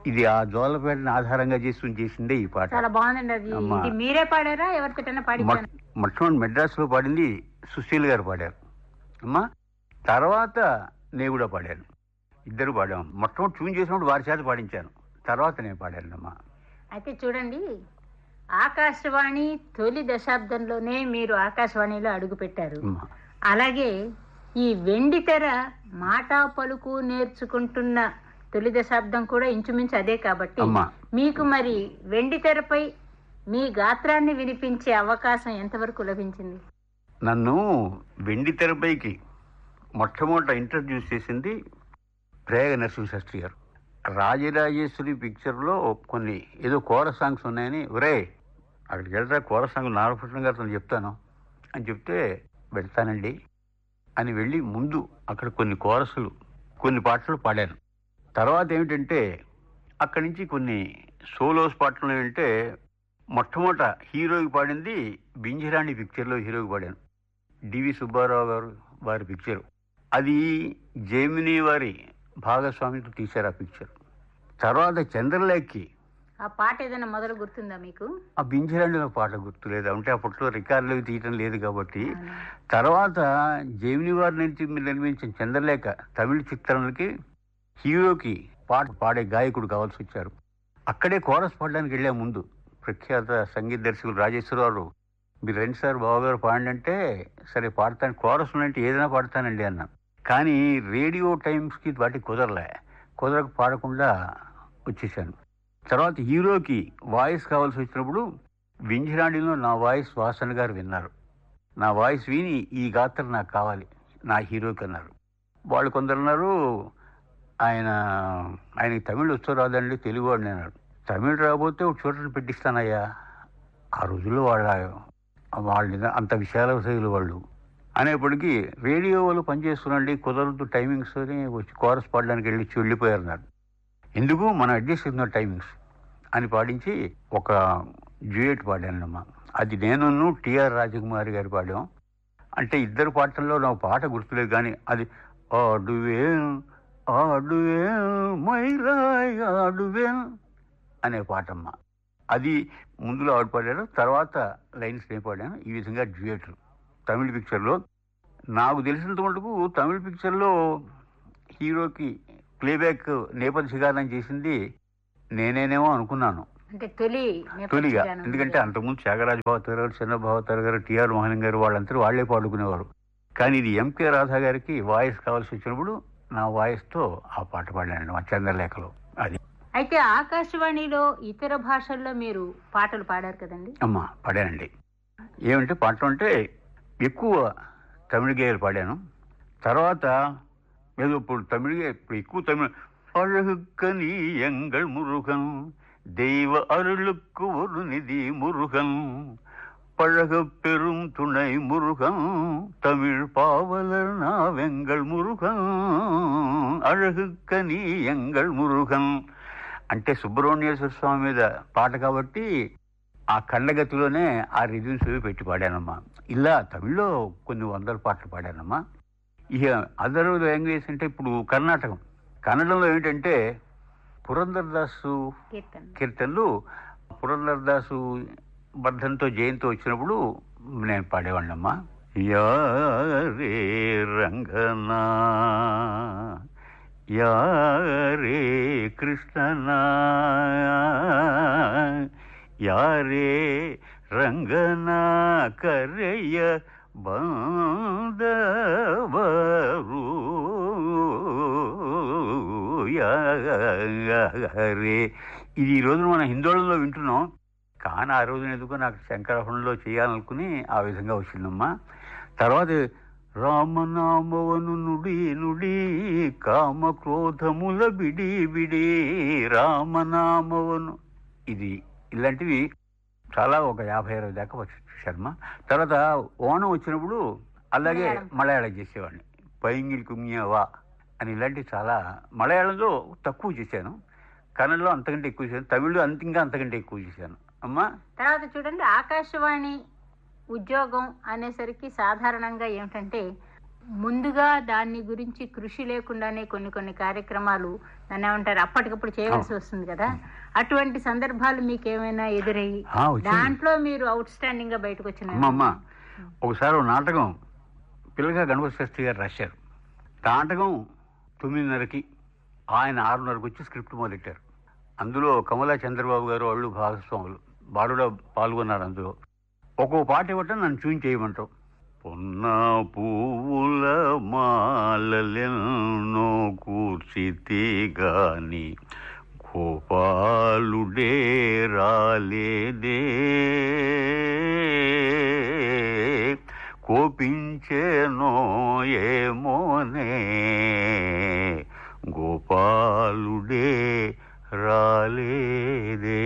ఇది ఆ జోలపేటని ఆధారంగా చేసుకుని చేసిందే ఈ పాట చాలా బాగుందండి అది అమ్మా. ఇది మీరే పాడారా ఎవరితోటైనా పాడించాను మొట్- మొట్టమొదటి మెడ్రాస్లో పాడింది సుశీల్ గారు పాడారు అమ్మా తర్వాత నేను కూడా పాడాను ఇద్దరు పాడాం మొట్టమొదటి ట్యూన్ చేసినప్పుడు వారి చేత పాడించాను తర్వాత నేను పాడాను అమ్మా అయితే చూడండి ఆకాశవాణి తొలి దశాబ్దంలోనే మీరు ఆకాశవాణిలో అడుగు పెట్టారు అమ్మా అలాగే ఈ వెండి తెర మాట పలుకు నేర్చుకుంటున్న తొలి దశాబ్దం కూడా ఇంచుమించు అదే కాబట్టి అమ్మా. మీకు మరి వెండి తెరపై మీ గాత్రాన్ని వినిపించే అవకాశం ఎంతవరకు లభించింది నన్ను వెండి తెరపైకి మొట్టమొదట ఇంట్రడ్యూస్ చేసింది ప్రేగ నరసింహ శాస్త్రి గారు రాజరాజేశ్వరి పిక్చర్లో కొన్ని ఏదో కోర సాంగ్స్ ఉన్నాయని ఒరే అక్కడికి వెళ్తా కోర సాంగ్ నాగభూషణ్ గారితో చెప్తాను అని చెప్తే వెళ్తానండి అని వెళ్ళి ముందు అక్కడ కొన్ని కోరసులు కొన్ని పాటలు పాడాను తర్వాత ఏమిటంటే అక్కడి నుంచి కొన్ని సోలోస్ పాటలు ఏంటంటే మొట్టమొదట హీరోకి పాడింది బింజరాణి పిక్చర్లో హీరోకి పాడాను డివి సుబ్బారావు గారు వారి పిక్చర్ అది జేమిని వారి భాగస్వామితో తీశారు ఆ పిక్చర్ తర్వాత చంద్రలేఖకి ఆ పాట ఏదైనా మొదలు గుర్తుందా మీకు ఆ బింజరాణిలో పాట గుర్తులేదు అంటే అప్పట్లో రికార్డులు తీయటం లేదు కాబట్టి తర్వాత జేమిని వారి నుంచి నిర్మించిన చంద్రలేఖ తమిళ చిత్రానికి హీరోకి పాట పాడే గాయకుడు కావాల్సి వచ్చారు అక్కడే కోరస్ పాడడానికి వెళ్ళే ముందు ప్రఖ్యాత సంగీత దర్శకులు రాజేశ్వరరావు మీరు రండి సార్ బావగారు పాడండి అంటే సరే పాడతాను కోరస్ అంటే ఏదైనా పాడతానండి అన్న కానీ రేడియో టైమ్స్కి వాటికి కుదరలే కుదరకు పాడకుండా వచ్చేసాను తర్వాత హీరోకి వాయిస్ కావాల్సి వచ్చినప్పుడు వింజరాణిలో నా వాయిస్ వాసన గారు విన్నారు నా వాయిస్ విని ఈ గాత్రం నాకు కావాలి నా హీరోకి అన్నారు వాళ్ళు కొందరు అన్నారు ఆయన ఆయనకి తమిళ్ వచ్చో రాదండి తెలుగు వాడిని అన్నాడు తమిళ్ రాబోతే ఒక చోటని పెట్టిస్తానయ్యా ఆ రోజుల్లో వాళ్ళ వాళ్ళ అంత విశాల శైలు వాళ్ళు అనేప్పటికీ రేడియో వాళ్ళు పనిచేస్తున్నాండి కుదరదు టైమింగ్స్ అని వచ్చి కోరస్ పాడడానికి వెళ్ళి ఇచ్చి వెళ్ళిపోయారు అన్నారు ఎందుకు మనం అడ్జస్ట్ చేస్తున్న టైమింగ్స్ అని పాడించి ఒక డ్యూయట్ పాడానమ్మా అది నేను టిఆర్ రాజకుమారి గారు పాడాం అంటే ఇద్దరు పాటల్లో నాకు పాట గుర్తులేదు కానీ అది ఆడువే ఆడువే మైరాయ్ ఆడువే అనే పాటమ్మ అది ముందులో ఆవిడ పాడారు తర్వాత లైన్స్ నేను పాడాను ఈ విధంగా డ్యూయట్లు తమిళ పిక్చర్లో నాకు తెలిసినంత మటుకు తమిళ పిక్చర్లో హీరోకి ప్లేబ్యాక్ నేపథ్య గానం చేసింది నేనేనేమో అనుకున్నాను అంటే తొలి నేపథ్య తొలిగా గానం. ఎందుకంటే అంతకుముందు త్యాగరాజ భావతర్ గారు చిన్న భావతర్ గారు టిఆర్ మోహన్ గారు వాళ్ళందరూ వాళ్లే పాడుకునేవారు కానీ ఇది ఎంకే రాధా గారికి వాయిస్ కావాల్సి వచ్చినప్పుడు నా వాయిస్తో ఆ పాట పాడాను మా చంద్రలేఖలో అది అయితే ఆకాశవాణిలో ఇతర భాషల్లో మీరు పాటలు పాడారు కదండి అమ్మ పాడానండి ఏమంటే పాట అంటే ఎక్కువ తమిళ గేయాలు పాడాను తర్వాత ఏదో ఇప్పుడు తమిళ గే- ఇప్పుడు ఎక్కువ తమిళ அழகுக்கனி எங்கள் முருகன் தெய்வ அருளுக்கு ஒரு நிதி முருகன் பழகப் பெரும் துணை முருகன் தமிழ் பாவலர் நாவெங்கள் முருகன் అழகுக்கని ఎంగళ్ మురుగన్ అంటే సుబ్రహ్మణ్యేశ్వర స్వామి మీద పాట కాబట్టి ఆ కళ్ళగతిలోనే ఆ రిజ్యూమ్స్ అవి పెట్టి పాడానమ్మా ఇలా తమిళ్లో కొన్ని వందల పాటలు పాడానమ్మా ఇక అదర్ లాంగ్వేజ్ అంటే ఇప్పుడు కర్ణాటకం కన్నడంలో ఏంటంటే పురంధర్దాసు కీర్తన కీర్తనలు పురంధర్దాసు బర్ధంతో జయంతి వచ్చినప్పుడు నేను పాడేవాడినమ్మా యారే రంగనా యారే కృష్ణనా యారే రంగనా కరయ్య బందవరు యారే ఇది ఈ రోజున మన హిందోళంలో వింటున్నాం కానీ ఆ రోజున ఎందుకో నాకు శంకరహరణలో చేయాలనుకుని ఆ విధంగా వచ్చిందమ్మా తర్వాత రామనామవను నుడి నుడి కామ క్రోధముల బిడి బిడి రామనామవను ఇది ఇలాంటివి చాలా ఒక యాభై అరవై దాకా వచ్చి శర్మ తర్వాత ఓణం వచ్చినప్పుడు అలాగే మలయాళం. మలయాళం చేసేవాడిని పైంగిల్ కుమ్యవా అని ఇలాంటివి చాలా మలయాళంలో తక్కువ చేశాను కన్నడలో అంతకంటే ఎక్కువ చేశాను తమిళ్లో అంత ఇంకా అంతకంటే ఎక్కువ చేశాను అమ్మా తర్వాత చూడండి ఆకాశవాణి ఉద్యోగం అనేసరికి సాధారణంగా ఏమిటంటే ముందుగా దాని గురించి కృషి లేకుండానే కొన్ని కొన్ని కార్యక్రమాలు దాన్ని ఏమంటారు అప్పటికప్పుడు చేయవలసి వస్తుంది కదా అటువంటి సందర్భాలు మీకు ఏమైనా ఎదురయ్యి ఆ, వచ్చింది. దాంట్లో మీరు అవుట్ స్టాండింగ్ గా బయటకు అమ్మ వచ్చిన అమ్మ ఒకసారి ఓ నాటకం పిల్లగా గణపతి శాస్త్రి గారు రాశారు నాటకం తొమ్మిదిన్నరకి ఆయన ఆరున్నరకు వచ్చి స్క్రిప్ట్ మొదలెట్టారు అందులో కమలా చంద్రబాబు గారు వాళ్ళు భాగస్వాములు వారు కూడా పాల్గొన్నారు అందులో ఒక్కో పాట ఇవ్వటం నన్ను చూసి చేయమంటాం పొన్న పువ్వుల మాలలెన్నో కూర్చితే గాని గోపాలుడే రాలేదే కోపించేనో ఏమోనే గోపాలుడే రాలేదే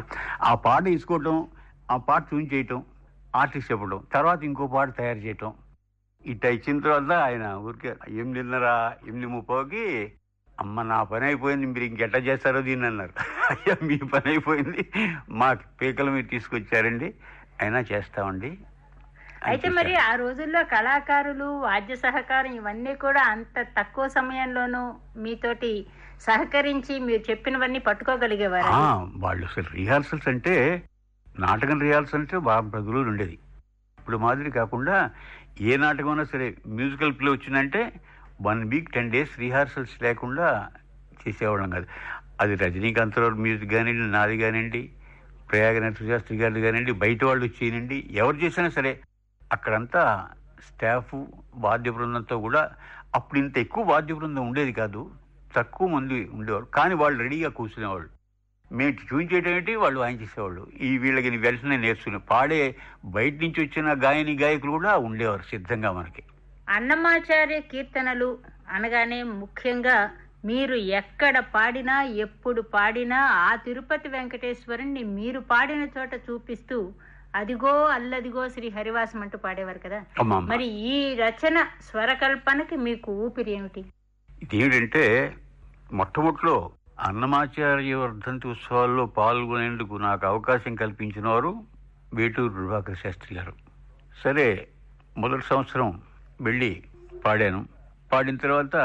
ఆ పాట తీసుకోవటం ఆ పాట ట్యూన్ చేయటం ఆర్టిస్ట్ చెప్పడం తర్వాత ఇంకో పాట తయారు చేయటం ఇట్ట ఇచ్చిన తర్వాత ఆయన ఊరికే ఎనిమిదిన్నర ఎనిమిది ముప్పోకి అమ్మ నా పని అయిపోయింది మీరు ఇంకెట్లా చేస్తారో దీన్ని అన్నారు అయ్యా మీ పని అయిపోయింది మా పీకలు మీరు తీసుకొచ్చారండి అయినా చేస్తామండి అని అయితే మరి చేశారు. ఆ రోజుల్లో కళాకారులు వాద్య సహకారం ఇవన్నీ కూడా అంత తక్కువ సమయంలోనూ మీతోటి సహకరించి మీరు చెప్పినవన్నీ పట్టుకోగలిగేవారు ఆ, వాళ్ళు అసలు రిహార్సల్స్ అంటే నాటకం రిహార్సల్ అంటే బాగా ప్రజలు ఉండేది ఇప్పుడు మాదిరి కాకుండా ఏ నాటకం అయినా సరే మ్యూజికల్ ప్లే వచ్చిందంటే one week ten days rehearsals లేకుండా చేసేవాళ్ళం కాదు అది రజనీకాంత్ రావు మ్యూజిక్ కానివ్వండి నాది కానివ్వండి ప్రయాగ నరసింహశాస్త్రి గారిది కానివ్వండి బయట వాళ్ళు వచ్చేయండి ఎవరు చేసినా సరే అక్కడంతా స్టాఫ్ వాద్య బృందంతో కూడా అప్పుడు ఇంత ఎక్కువ వాద్య బృందం ఉండేది కాదు తక్కువ మంది ఉండేవారు కానీ వాళ్ళు రెడీగా కూర్చునేవాళ్ళు మేము చూపించేయటం ఏంటి వాళ్ళు ఆయన చేసేవాళ్ళు ఈ వీళ్ళకి వెంటనే నేర్చుకుని పాడే బయట నుంచి వచ్చిన గాయని గాయకులు కూడా ఉండేవారు సిద్ధంగా మనకి అన్నమాచార్య కీర్తనలు అనగానే ముఖ్యంగా మీరు ఎక్కడ పాడినా ఎప్పుడు పాడినా ఆ తిరుపతి వెంకటేశ్వరుణ్ణి మీరు పాడిన చోట చూపిస్తూ అదిగో అల్లదిగో శ్రీ హరివాసం అంటూ పాడేవారు కదా అమ్మా అమ్మ. మరి ఈ రచన స్వరకల్పనకి మీకు ఊపిరి ఏమిటి ఇదేమిటంటే మొట్టమొదటిలో అన్నమాచార్య వర్ధంతి ఉత్సవాల్లో పాల్గొనేందుకు నాకు అవకాశం కల్పించిన వారు వేటూరు ప్రభాకర్ శాస్త్రి గారు సరే మొదటి సంవత్సరం వెళ్ళి పాడాను పాడిన తర్వాత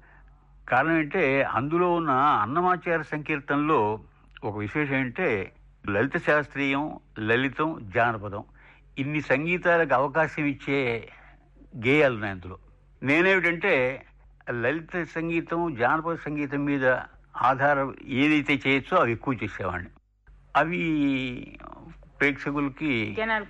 కారణం ఏంటంటే అందులో ఉన్న అన్నమాచార్య సంకీర్తనలో ఒక విశేషం ఏంటంటే లలిత శాస్త్రీయం లలితం జానపదం ఇన్ని సంగీతాలకు అవకాశం ఇచ్చే గేయాలు ఉన్నాయి అందులో నేనేమిటంటే లలిత సంగీతం జానపద సంగీతం మీద ఆధారం ఏదైతే చేయొచ్చో అవి ఎక్కువ చేసేవాడిని అవి ప్రేక్షకులకి జనాలు